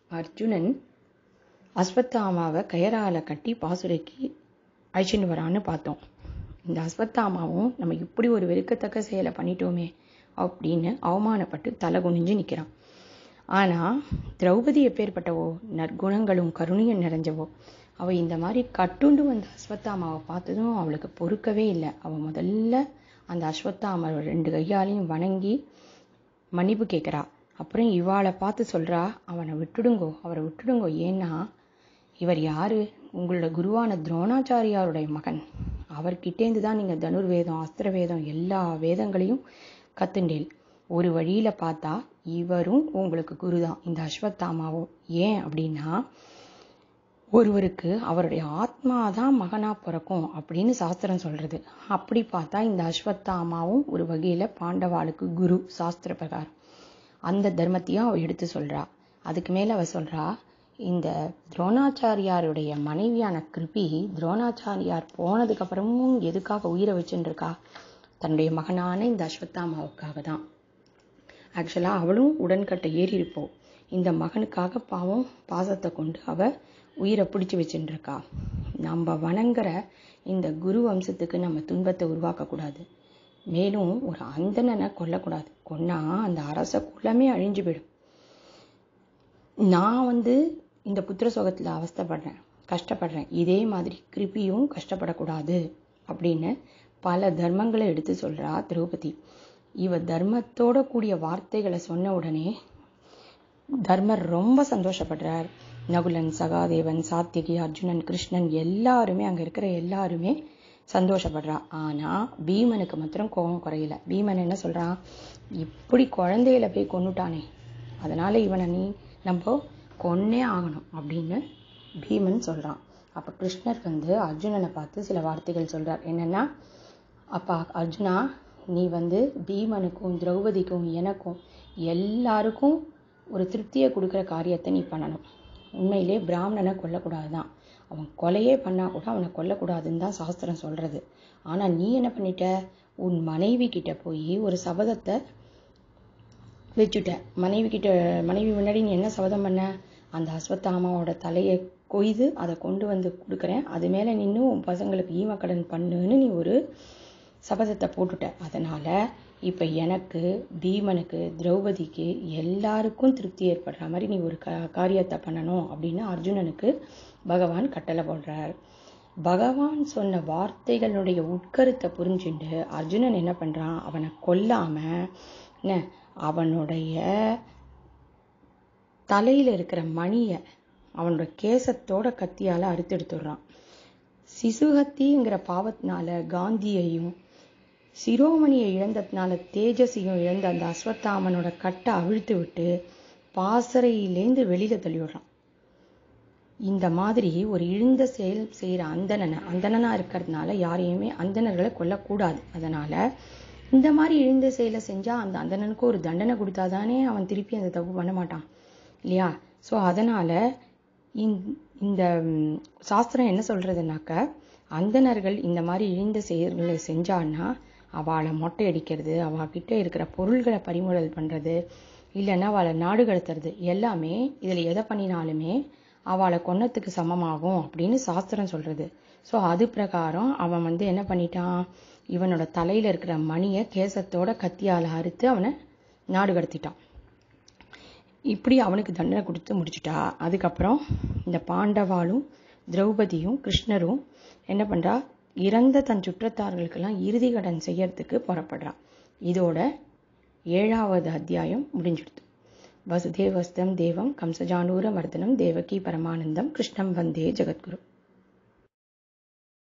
அர்ஜுனன் அஸ்வத்தாமாவை கயரால கட்டி பாசுரைக்கு அழிச்சுட்டு வரான்னு பார்த்தோம் இந்த அஸ்வத்தாமாவும் நம்ம இப்படி ஒரு வெறுக்கத்தக்க செயலை பண்ணிட்டோமே அப்படின்னு அவமானப்பட்டு தலை குனிஞ்சு நிற்கிறான் ஆனால் திரௌபதி எப்பேற்பட்டவோ நற்குணங்களும் கருணையும் நிறைஞ்சவோ அவள் இந்த மாதிரி கட்டுண்டு வந்த அஸ்வத்தாமாவை பார்த்ததும் அவளுக்கு பொறுக்கவே இல்லை அவள் முதல்ல அந்த அஸ்வத்தாமர் ரெண்டு கையாலையும் வணங்கி மன்னிப்பு கேட்குறா அப்புறம் இவாளை பார்த்து சொல்கிறா அவனை விட்டுடுங்கோ அவரை விட்டுடுங்கோ ஏன்னா இவர் யாரு உங்களோட குருவான துரோணாச்சாரியாருடைய மகன் அவர்கிட்டேருந்து தான் நீங்கள் தனுர்வேதம் அஸ்திர வேதம் எல்லா வேதங்களையும் கத்துண்டேல் ஒரு வழியில் பார்த்தா இவரும் உங்களுக்கு குரு தான் இந்த அஸ்வத்தாமாவும் ஏன் அப்படின்னா ஒருவருக்கு அவருடைய ஆத்மா தான் மகனா பிறக்கும் அப்படின்னு சாஸ்திரம் சொல்றது அப்படி பார்த்தா இந்த அஸ்வத்தாமாவும் ஒரு வகையில பாண்டவாளுக்கு குரு சாஸ்திர பிரகாரம் அந்த தர்மத்தையும் அவ எடுத்து சொல்றா அதுக்கு மேல அவ சொல்றா இந்த துரோணாச்சாரியாருடைய மனைவியான கிருபி துரோணாச்சாரியார் போனதுக்கு அப்புறமும் எதுக்காக உயிரை வச்சுட்டு இருக்கா தன்னுடைய மகனான இந்த அஸ்வத்தாமாவுக்காக தான் ஆக்சுவலா அவளும் உடன்கட்டை ஏறி இருப்போம் இந்த மகனுக்காக பாவம் பாசத்தை கொண்டு அவ உயிரை பிடிச்சி வச்சுட்டு இருக்கா நம்ம வணங்குற இந்த குரு வம்சத்துக்கு நம்ம துன்பத்தை உருவாக்கக்கூடாது மேலும் ஒரு அந்தணனை கொல்லக்கூடாது கொன்னா அந்த அரச குலமே அழிஞ்சு போயிடும் நான் வந்து இந்த புத்திர சோகத்தில் அவஸ்தைப்படுறேன் கஷ்டப்படுறேன் இதே மாதிரி கிருபியும் கஷ்டப்படக்கூடாது அப்படின்னு பல தர்மங்களை எடுத்து சொல்றா திரௌபதி இவ தர்மத்தோட கூடிய வார்த்தைகளை சொன்ன உடனே தர்மர் ரொம்ப சந்தோஷப்படுறார் நகுலன் சகாதேவன் சாத்தியகி அர்ஜுனன் கிருஷ்ணன் எல்லாருமே அங்க இருக்கிற எல்லாருமே சந்தோஷப்படுறா ஆனா பீமனுக்கு மாத்திரம் கோபம் குறையல பீமன் என்ன சொல்றான் இப்படி குழந்தையில போய் கொன்னுட்டானே அதனால இவனை நீ நம்ம கொன்னே ஆகணும் அப்படின்னு பீமன் சொல்றான் அப்ப கிருஷ்ணர் வந்து அர்ஜுனனை பார்த்து சில வார்த்தைகள் சொல்றார் என்னன்னா அப்பா அர்ஜுனா நீ வந்து பீமனுக்கும் திரௌபதிக்கும் எனக்கும் எல்லாருக்கும் ஒரு திருப்தியை கொடுக்குற காரியத்தை நீ பண்ணணும் உண்மையிலே பிராமணனை கொல்லக்கூடாது தான் அவன் கொலையே பண்ணா கூட அவனை கொல்லக்கூடாதுன்னு தான் சாஸ்திரம் சொல்றது ஆனா நீ என்ன பண்ணிட்ட உன் மனைவி கிட்ட போய் ஒரு சபதத்தை வச்சுட்ட மனைவி கிட்ட மனைவி முன்னாடி நீ என்ன சபதம் பண்ண அந்த அஸ்வத்தாமாவோட தலையை கொய்து அதை கொண்டு வந்து கொடுக்குறேன் அது மேல நின்று உன் பசங்களுக்கு ஈமக்கடன் பண்ணுன்னு நீ ஒரு சபதத்தை போட்டுட்ட அதனால இப்ப எனக்கு பீமனுக்கு திரௌபதிக்கு எல்லாருக்கும் திருப்தி ஏற்படுற மாதிரி நீ ஒரு கா காரியத்தை பண்ணணும் அப்படின்னு அர்ஜுனனுக்கு பகவான் கட்டளை போடுறார் பகவான் சொன்ன வார்த்தைகளுடைய உட்கருத்தை புரிஞ்சுட்டு அர்ஜுனன் என்ன பண்றான் அவனை கொல்லாம என்ன அவனுடைய தலையில இருக்கிற மணிய அவனோட கேசத்தோட கத்தியால அறுத்தெடுத்துடுறான் சிசுகத்திங்கிற பாவத்தினால காந்தியையும் சிரோமணியை இழந்ததுனால தேஜஸையும் இழந்த அந்த அஸ்வத்தாமனோட கட்டை அவிழ்த்து விட்டு பாசறையிலேந்து வெளியில தள்ளிவிடுறான் இந்த மாதிரி ஒரு இழிந்த செயல் செய்யற அந்தணனை அந்தணனா இருக்கிறதுனால யாரையுமே அந்தணர்களை கொல்லக்கூடாது அதனால இந்த மாதிரி இழிந்த செயலை செஞ்சா அந்த அந்தணனுக்கு ஒரு தண்டனை கொடுத்தாதானே அவன் திருப்பி அந்த தப்பு பண்ண மாட்டான் இல்லையா சோ அதனால இந்த சாஸ்திரம் என்ன சொல்றதுனாக்க அந்தணர்கள் இந்த மாதிரி இழிந்த செயல்களை செஞ்சான்னா அவளை மொட்டை அடிக்கிறது அவகிட்ட இருக்கிற பொருள்களை பறிமுதல் பண்றது இல்லைன்னா அவளை நாடு கடத்துறது எல்லாமே இதுல எதை பண்ணினாலுமே அவளை கொன்னத்துக்கு சமமாகும் அப்படின்னு சாஸ்திரம் சொல்றது சோ அது பிரகாரம் அவன் வந்து என்ன பண்ணிட்டான் இவனோட தலையில இருக்கிற மணிய கேசத்தோட கத்தியால அறுத்து அவனை நாடு கடத்திட்டான் இப்படி அவனுக்கு தண்டனை கொடுத்து முடிச்சுட்டா அதுக்கப்புறம் இந்த பாண்டவாலும் திரௌபதியும் கிருஷ்ணரும் என்ன பண்றா இறந்த தன் சுற்றத்தார்களுக்கெல்லாம் இறுதி கடன் செய்யறதுக்கு புறப்படுறா இதோட ஏழாவது அத்தியாயம் முடிஞ்சிடுது வசுதேவஸ்தம் தேவம் கம்சஜானூர மர்தனம் தேவகி பரமானந்தம் கிருஷ்ணம் வந்தே ஜெகத்குரு